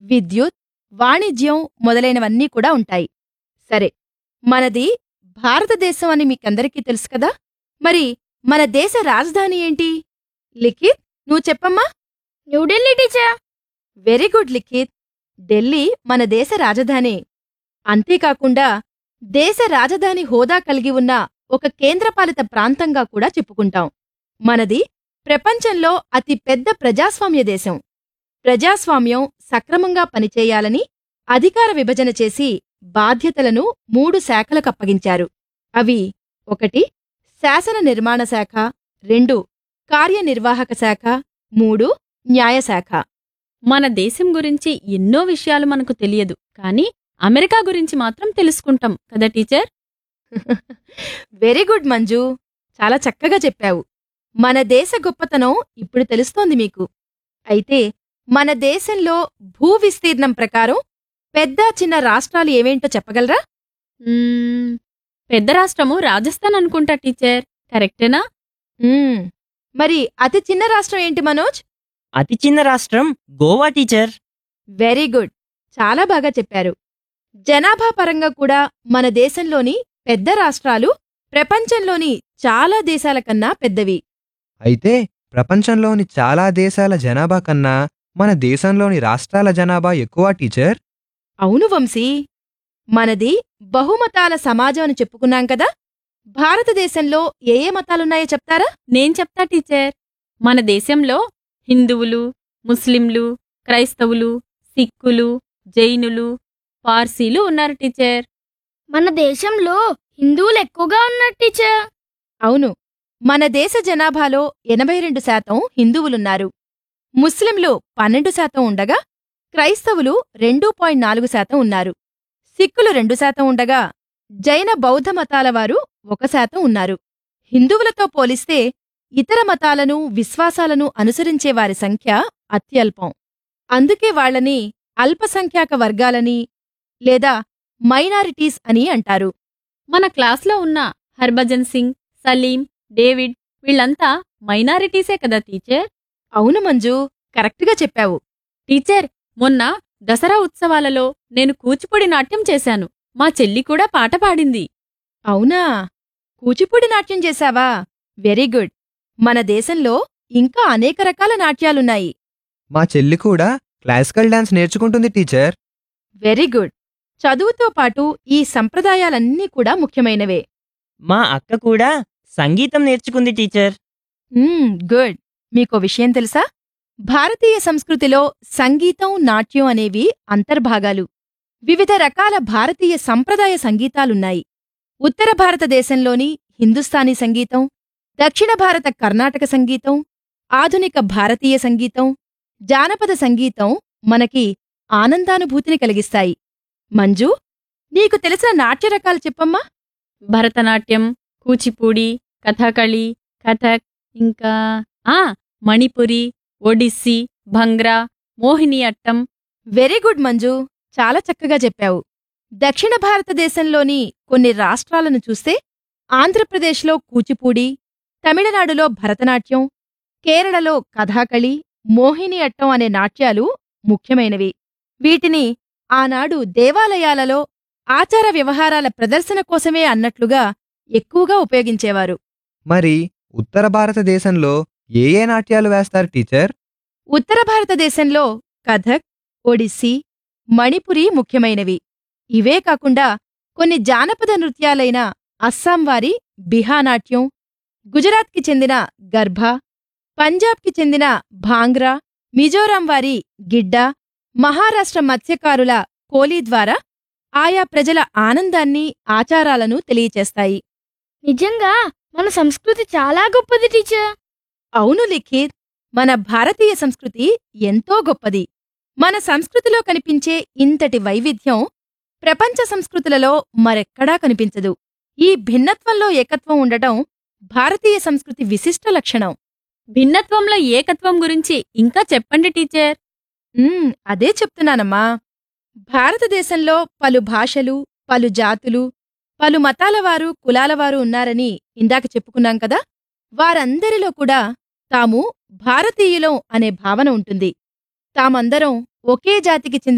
విద్యుత్ వాణిజ్యం మొదలైనవన్నీ కూడా ఉంటాయి సరే మనది భారతదేశం అని మీకందరికీ తెలుసు కదా మరి మన దేశ రాజధాని ఏంటి లిఖిత్ నువ్వు చెప్పమ్మా New Delhi teacher very good Likhith Delhi మన దేశ రాజధాని అంతేకాకుండా దేశ రాజధాని హోదా కలిగి ఉన్న ఒక కేంద్రపాలిత ప్రాంతంగా కూడా చెప్పుకుంటాం మనది ప్రపంచంలో అతి పెద్ద ప్రజాస్వామ్య దేశం ప్రజాస్వామ్యం సక్రమంగా పనిచేయాలని అధికార విభజన చేసి బాధ్యతలను మూడు శాఖలకు అప్పగించారు అవి ఒకటి శాసన నిర్మాణ శాఖ రెండు కార్యనిర్వాహక శాఖ మూడు న్యాయశాఖ మన దేశం గురించి ఎన్నో విషయాలు మనకు తెలియదు కానీ అమెరికా గురించి మాత్రం తెలుసుకుంటాం కదా టీచర్ వెరీ గుడ్ మంజు చాలా చక్కగా చెప్పావు మన దేశ గొప్పతనం ఇప్పుడు తెలుస్తోంది మీకు అయితే మన దేశంలో భూ విస్తీర్ణం ప్రకారం పెద్ద చిన్న రాష్ట్రాలు ఏవేంటో చెప్పగలరా మ్మ్, పెద్ద రాష్ట్రము రాజస్థాన్ అనుకుంటా టీచర్ కరెక్టేనా మ్మ్. మరి అతి చిన్న రాష్ట్రం ఏంటి మనోజ్ అతి చిన్న రాష్ట్రం గోవా టీచర్ వెరీ గుడ్ చాలా బాగా చెప్పారు జనాభా పరంగా కూడా మన దేశంలోని పెద్ద రాష్ట్రాలు ప్రపంచంలోని చాలా దేశాల కన్నా పెద్దవి అయితే ప్రపంచంలోని చాలా దేశాల జనాభా కన్నా మన దేశంలోని రాష్ట్రాల జనాభా ఎక్కువ టీచర్ అవును వంశీ మనది బహుమతాల సమాజం అని చెప్పుకున్నాం కదా భారతదేశంలో ఏ ఏ మతాలున్నాయో చెప్తారా నేను చెప్తా టీచర్ మన దేశంలో హిందువులు ముస్లింలు క్రైస్తవులు సిక్కులు జైనులు పార్సీలు ఉన్నారు టీచర్ మన దేశంలో హిందువులు ఎక్కువగా ఉన్నారు టీచర్ అవును మన దేశ జనాభాలో ఎనభై రెండు శాతం హిందువులున్నారు ముస్లింలు పన్నెండు శాతం ఉండగా క్రైస్తవులు రెండు పాయింట్ నాలుగు శాతం ఉన్నారు సిక్కులు రెండు శాతం ఉండగా జైన బౌద్ధ మతాల వారు ఒక శాతం ఉన్నారు హిందువులతో పోలిస్తే ఇతర మతాలను విశ్వాసాలను అనుసరించే వారి సంఖ్య అత్యల్పం అందుకే వాళ్ళని అల్పసంఖ్యాక వర్గాలని లేదా మైనారిటీస్ అని అంటారు మన క్లాస్లో ఉన్న హర్భజన్ సింగ్ సలీం డేవిడ్ వీళ్ళంతా మైనారిటీసే కదా టీచర్ అవును మంజు కరెక్ట్గా చెప్పావు టీచర్ మొన్న దసరా ఉత్సవాలలో నేను కూచిపూడి నాట్యం చేశాను మా చెల్లి కూడా పాట పాడింది అవునా కూచిపూడి నాట్యం చేశావా వెరీ గుడ్ మన దేశంలో ఇంకా అనేక రకాల నాట్యాలున్నాయి మా చెల్లి కూడా క్లాసికల్ డాన్స్ నేర్చుకుంటుంది టీచర్ వెరీ గుడ్ చదువుతో పాటు ఈ సంప్రదాయాలన్నీ కూడా ముఖ్యమైనవే మా అక్క కూడా సంగీతం నేర్చుకుంది టీచర్ మ్మ్, గుడ్ మీకో విషయం తెలుసా భారతీయ సంస్కృతిలో సంగీతం నాట్యం అనేవి అంతర్భాగాలు వివిధ రకాల భారతీయ సంప్రదాయ సంగీతాలున్నాయి ఉత్తర భారతదేశంలోని హిందుస్థానీ సంగీతం దక్షిణ భారత కర్ణాటక సంగీతం ఆధునిక భారతీయ సంగీతం జానపద సంగీతం మనకి ఆనందానుభూతిని కలిగిస్తాయి మంజు నీకు తెలిసిన నాట్య రకాలు చెప్పమ్మా భరతనాట్యం కూచిపూడి కథకళి కథక్ ఇంకా ఆ మణిపురి ఒడిస్సీ భంగ్రా మోహిని అట్టం వెరీ గుడ్ మంజు చాలా చక్కగా చెప్పావు దక్షిణ భారతదేశంలోని కొన్ని రాష్ట్రాలను చూస్తే ఆంధ్రప్రదేశ్లో కూచిపూడి తమిళనాడులో భరతనాట్యం కేరళలో కథాకళి మోహిని అట్టం అనే నాట్యాలు ముఖ్యమైనవి వీటిని ఆనాడు దేవాలయాలలో ఆచార వ్యవహారాల ప్రదర్శన కోసమే అన్నట్లుగా ఎక్కువగా ఉపయోగించేవారు మరి ఉత్తర భారతదేశంలో ఏ ఏ నాట్యాలు వేస్తారు టీచర్ ఉత్తర భారతదేశంలో కథక్ ఒడిస్సీ మణిపురి ముఖ్యమైనవి ఇవే కాకుండా కొన్ని జానపద నృత్యాలైన అస్సాం వారి బిహానాట్యం గుజరాత్కి చెందిన గర్భా పంజాబ్కి చెందిన భాంగ్రా మిజోరాం వారి గిడ్డా మహారాష్ట్ర మత్స్యకారుల కోలీ ద్వారా ఆయా ప్రజల ఆనందాన్ని ఆచారాలను తెలియచేస్తాయి నిజంగా మన సంస్కృతి చాలా గొప్పది టీచర్ అవును లిఖిత్ మన భారతీయ సంస్కృతి ఎంతో గొప్పది మన సంస్కృతిలో కనిపించే ఇంతటి వైవిధ్యం ప్రపంచ సంస్కృతులలో మరెక్కడా కనిపించదు ఈ భిన్నత్వంలో ఏకత్వం ఉండటం భారతీయ సంస్కృతి విశిష్ట లక్షణం భిన్నత్వంలో ఏకత్వం గురించి ఇంకా చెప్పండి టీచర్ ఉమ్, అదే చెప్తున్నానమ్మా భారతదేశంలో పలు భాషలు పలు జాతులు పలు మతాల వారు కులాల వారు ఉన్నారని ఇందాక చెప్పుకున్నాం కదా వారందరిలో కూడా తాము భారతీయులం అనే భావన ఉంటుంది తామందరం ఒకే జాతికి చెందిన